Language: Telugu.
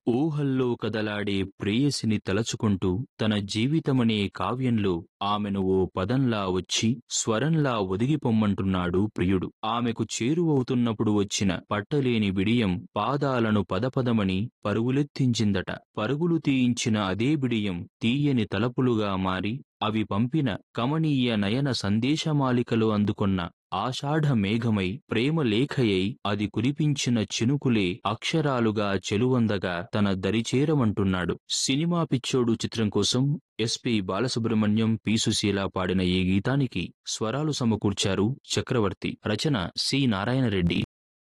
ఊహల్లో కదలాడే ప్రేయసిని తలచుకుంటూ తన జీవితమనే కావ్యంలో ఆమెను ఓ పదంలా వచ్చి స్వరంలా ఒదిగిపొమ్మంటున్నాడు ప్రియుడు ఆమెకు చేరువవుతున్నప్పుడు వచ్చిన పట్టలేని బిడియం పాదాలను పదపదమని పరుగులెత్తించిందట పరుగులు తీయించిన అదే బిడియం తీయని తలపులుగా మారి అవి పంపిన కమనీయ నయన సందేశమాలికలు అందుకొన్న ఆషాఢ మేఘమై ప్రేమ లేఖయై అది కురిపించిన చినుకులే అక్షరాలుగా చెలువందగా తన దరిచేరమంటున్నాడు సినిమా పిచ్చోడు చిత్రం కోసం ఎస్పి బాలసుబ్రహ్మణ్యం పి సుశీల పాడిన ఈ గీతానికి స్వరాలు సమకూర్చారు చక్రవర్తి రచన సి నారాయణరెడ్డి